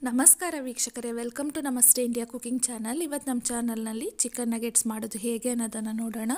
ನಮಸ್ಕಾರ ವೀಕ್ಷಕರೇ welcome to Namaste India cooking channel ಇವತ್ತು ನಮ್ಮ ಚಾನಲ್ನಲ್ಲಿ ಚಿಕನ್ ನಗೆಟ್ಸ್ ಮಾಡೋದು ಹೇಗೆ ಅನ್ನೋದನ್ನು ನೋಡೋಣ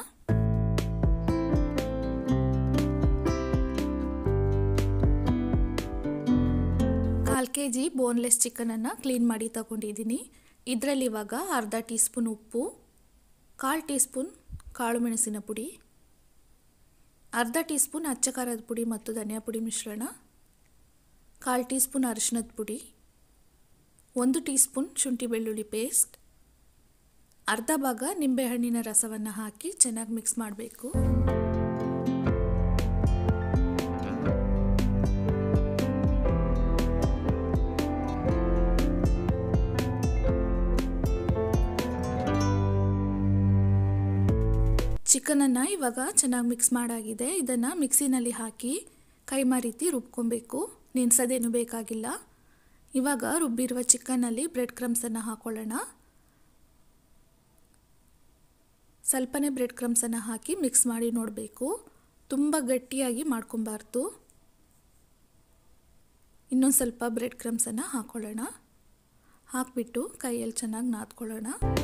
ಕಾಲು ಕೆ ಜಿ ಬೋನ್ಲೆಸ್ ಚಿಕನನ್ನು ಕ್ಲೀನ್ ಮಾಡಿ ತಗೊಂಡಿದ್ದೀನಿ ಇದರಲ್ಲಿ ಇವಾಗ ಅರ್ಧ ಟೀ ಸ್ಪೂನ್ ಉಪ್ಪು ಕಾಲು ಟೀ ಸ್ಪೂನ್ ಕಾಳು ಮೆಣಸಿನ ಪುಡಿ ಅರ್ಧ ಟೀ ಸ್ಪೂನ್ ಅಚ್ಚ ಖಾರದ ಪುಡಿ ಮತ್ತು ಧನಿಯಾ ಪುಡಿ ಮಿಶ್ರಣ ಕಾಲು ಟೀ ಸ್ಪೂನ್ ಅರಿಶಿನದ ಪುಡಿ ಒಂದು ಟೀ ಸ್ಪೂನ್ ಶುಂಠಿ ಬೆಳ್ಳುಳ್ಳಿ ಪೇಸ್ಟ್ ಅರ್ಧ ಭಾಗ ನಿಂಬೆಹಣ್ಣಿನ ರಸವನ್ನು ಹಾಕಿ ಚೆನ್ನಾಗಿ ಮಿಕ್ಸ್ ಮಾಡಬೇಕು ಚಿಕನನ್ನು ಇವಾಗ ಚೆನ್ನಾಗಿ ಮಿಕ್ಸ್ ಮಾಡಾಗಿದೆ ಇದನ್ನು ಮಿಕ್ಸಿನಲ್ಲಿ ಹಾಕಿ ಕೈಮಾ ರೀತಿ ರುಬ್ಕೊಬೇಕು ನೆನೆಸೋದೇನು ಬೇಕಾಗಿಲ್ಲ ಇವಾಗ ರುಬ್ಬಿರುವ ಚಿಕನ್ನಲ್ಲಿ ಬ್ರೆಡ್ ಕ್ರಮ್ಸನ್ನು ಹಾಕೊಳ್ಳೋಣ ಸ್ವಲ್ಪನೇ ಬ್ರೆಡ್ ಕ್ರಮ್ಸನ್ನು ಹಾಕಿ ಮಿಕ್ಸ್ ಮಾಡಿ ನೋಡಬೇಕು ತುಂಬ ಗಟ್ಟಿಯಾಗಿ ಮಾಡ್ಕೊಬಾರ್ದು ಇನ್ನೊಂದು ಸ್ವಲ್ಪ ಬ್ರೆಡ್ ಕ್ರಮ್ಸನ್ನು ಹಾಕೊಳ್ಳೋಣ ಹಾಕಿಬಿಟ್ಟು ಕೈಯಲ್ಲಿ ಚೆನ್ನಾಗಿ ನಾದ್ಕೊಳ್ಳೋಣ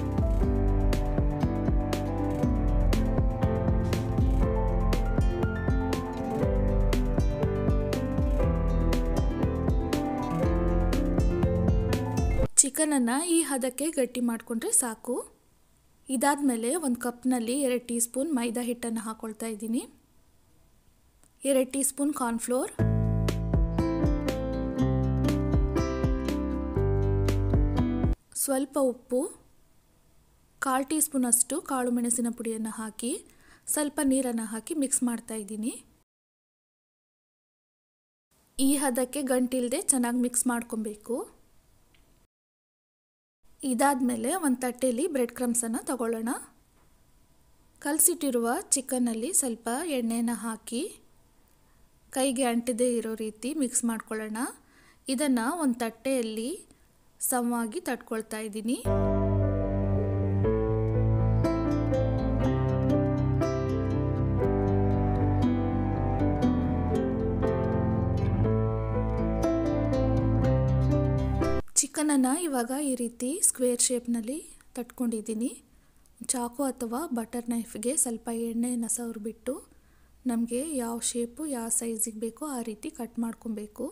ಚಿಕನನ್ನು ಈ ಹದಕ್ಕೆ ಗಟ್ಟಿ ಮಾಡಿಕೊಂಡ್ರೆ ಸಾಕು ಇದಾದಮೇಲೆ ಒಂದು ಕಪ್ನಲ್ಲಿ ಎರಡು ಟೀ ಸ್ಪೂನ್ ಮೈದಾ ಹಿಟ್ಟನ್ನು ಹಾಕ್ಕೊಳ್ತಾ ಇದ್ದೀನಿ ಎರಡು ಟೀ ಸ್ಪೂನ್ ಕಾರ್ನ್ಫ್ಲೋರ್ ಸ್ವಲ್ಪ ಉಪ್ಪು ಕಾಲು ಟೀ ಸ್ಪೂನಷ್ಟು ಕಾಳು ಮೆಣಸಿನ ಪುಡಿಯನ್ನು ಹಾಕಿ ಸ್ವಲ್ಪ ನೀರನ್ನು ಹಾಕಿ ಮಿಕ್ಸ್ ಮಾಡ್ತಾ ಇದ್ದೀನಿ ಈ ಹದಕ್ಕೆ ಗಂಟಿಲ್ಲದೆ ಚೆನ್ನಾಗಿ ಮಿಕ್ಸ್ ಮಾಡ್ಕೊಬೇಕು ಇದಾದಮೇಲೆ ಒಂದು ತಟ್ಟೆಯಲ್ಲಿ ಬ್ರೆಡ್ ಕ್ರಮ್ಸನ್ನು ತಗೊಳ್ಳೋಣ ಕಲಸಿಟ್ಟಿರುವ ಚಿಕನ್ನಲ್ಲಿ ಸ್ವಲ್ಪ ಎಣ್ಣೆನ ಹಾಕಿ ಕೈಗೆ ಅಂಟದೇ ಇರೋ ರೀತಿ ಮಿಕ್ಸ್ ಮಾಡ್ಕೊಳ್ಳೋಣ ಇದನ್ನು ಒಂದು ತಟ್ಟೆಯಲ್ಲಿ ಸಮವಾಗಿ ತಟ್ಕೊಳ್ತಾ ಇದ್ದೀನಿ ಚಿಕನನ್ನು ಇವಾಗ ಈ ರೀತಿ ಸ್ಕ್ವೇರ್ ಶೇಪ್ನಲ್ಲಿ ತಟ್ಕೊಂಡಿದ್ದೀನಿ ಚಾಕು ಅಥವಾ ಬಟರ್ ನೈಫ್ಗೆ ಸ್ವಲ್ಪ ಎಣ್ಣೆಯನ್ನು ಸವರ್ಬಿಟ್ಟು ನಮಗೆ ಯಾವ ಶೇಪು ಯಾವ ಸೈಜಿಗೆ ಬೇಕೋ ಆ ರೀತಿ ಕಟ್ ಮಾಡ್ಕೊಬೇಕು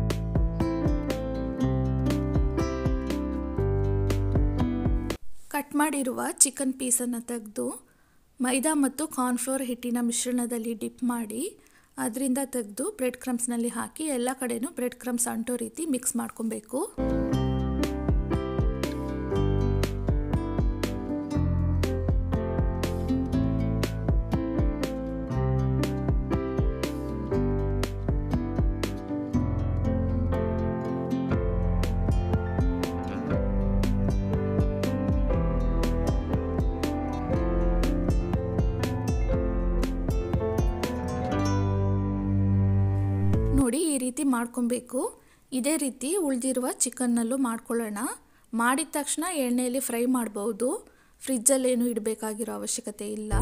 ಕಟ್ ಮಾಡಿರುವ ಚಿಕನ್ ಪೀಸನ್ನು ತೆಗೆದು ಮೈದಾ ಮತ್ತು ಕಾರ್ನ್ಫ್ಲೋರ್ ಹಿಟ್ಟಿನ ಮಿಶ್ರಣದಲ್ಲಿ ಡಿಪ್ ಮಾಡಿ ಅದರಿಂದ ತೆಗೆದು ಬ್ರೆಡ್ ಕ್ರಮ್ಸ್ನಲ್ಲಿ ಹಾಕಿ ಎಲ್ಲ ಕಡೆನೂ ಬ್ರೆಡ್ ಕ್ರಮ್ಸ್ ಅಂಟೋ ರೀತಿ ಮಿಕ್ಸ್ ಮಾಡ್ಕೊಬೇಕು ನೋಡಿ ಈ ರೀತಿ ಮಾಡ್ಕೊಬೇಕು ಇದೇ ರೀತಿ ಉಳಿದಿರುವ ಚಿಕನ್ನಲ್ಲೂ ಮಾಡ್ಕೊಳ್ಳೋಣ ಮಾಡಿದ ತಕ್ಷಣ ಎಣ್ಣೆಯಲ್ಲಿ ಫ್ರೈ ಮಾಡ್ಬೋದು ಫ್ರಿಜ್ಜಲ್ಲೇನು ಇಡಬೇಕಾಗಿರೋ ಅವಶ್ಯಕತೆ ಇಲ್ಲ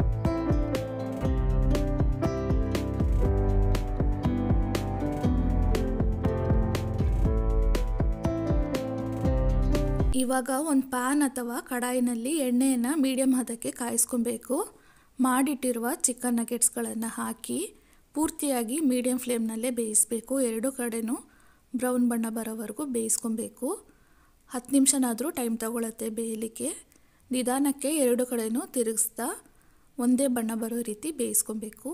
ಇವಾಗ ಒಂದು ಪ್ಯಾನ್ ಅಥವಾ ಕಡಾಯಿನಲ್ಲಿ ಎಣ್ಣೆಯನ್ನು ಮೀಡಿಯಮ್ ಹದಕ್ಕೆ ಕಾಯಿಸ್ಕೊಬೇಕು ಮಾಡಿಟ್ಟಿರುವ ಚಿಕನ್ ನಗೆಟ್ಸ್ಗಳನ್ನು ಹಾಕಿ ಪೂರ್ತಿಯಾಗಿ ಮೀಡಿಯಮ್ ಫ್ಲೇಮ್ನಲ್ಲೇ ಬೇಯಿಸಬೇಕು ಎರಡು ಕಡೆನೂ ಬ್ರೌನ್ ಬಣ್ಣ ಬರೋವರೆಗೂ ಬೇಯಿಸ್ಕೊಬೇಕು ಹತ್ತು ನಿಮಿಷನಾದರೂ ಟೈಮ್ ತಗೊಳತ್ತೆ ಬೇಯಲಿಕ್ಕೆ ನಿಧಾನಕ್ಕೆ ಎರಡು ಕಡೆನೂ ತಿರುಗಿಸ್ತಾ ಒಂದೇ ಬಣ್ಣ ಬರೋ ರೀತಿ ಬೇಯಿಸ್ಕೊಬೇಕು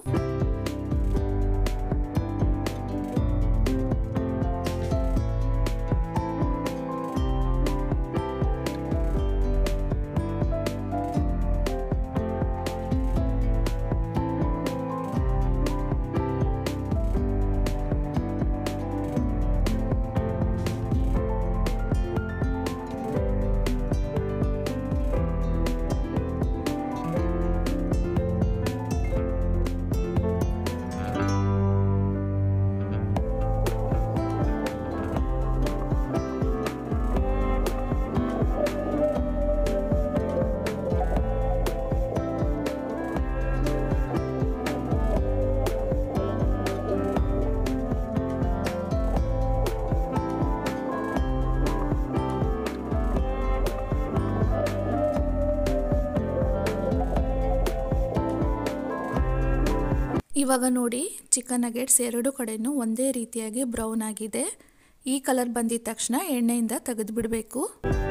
ಇವಾಗ ನೋಡಿ ಚಿಕನ್ ನಗೆಟ್ಸ್ ಎರಡು ಕಡೆಯೂ ಒಂದೇ ರೀತಿಯಾಗಿ ಬ್ರೌನ್ ಆಗಿದೆ ಈ ಕಲರ್ ಬಂದಿದ ತಕ್ಷಣ ಎಣ್ಣೆಯಿಂದ ತೆಗೆದು ಬಿಡಬೇಕು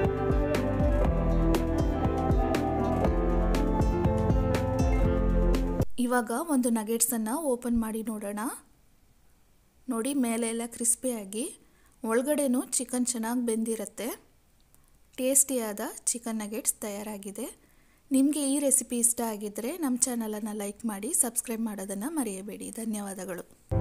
ಇವಾಗ ಒಂದು ನಗೆಟ್ಸನ್ನು ಓಪನ್ ಮಾಡಿ ನೋಡೋಣ ನೋಡಿ ಮೇಲೆ ಎಲ್ಲ ಕ್ರಿಸ್ಪಿಯಾಗಿ ಒಳಗಡೆನೂ ಚಿಕನ್ ಚೆನ್ನಾಗಿ ಬೆಂದಿರುತ್ತೆ ಟೇಸ್ಟಿಯಾದ ಚಿಕನ್ ನಗೆಟ್ಸ್ ತಯಾರಾಗಿದೆ ನಿಮಗೆ ಈ ರೆಸಿಪಿ ಇಷ್ಟ ಆಗಿದ್ದರೆ ನಮ್ಮ ಚಾನಲನ್ನು ಲೈಕ್ ಮಾಡಿ ಸಬ್ಸ್ಕ್ರೈಬ್ ಮಾಡೋದನ್ನು ಮರೆಯಬೇಡಿ ಧನ್ಯವಾದಗಳು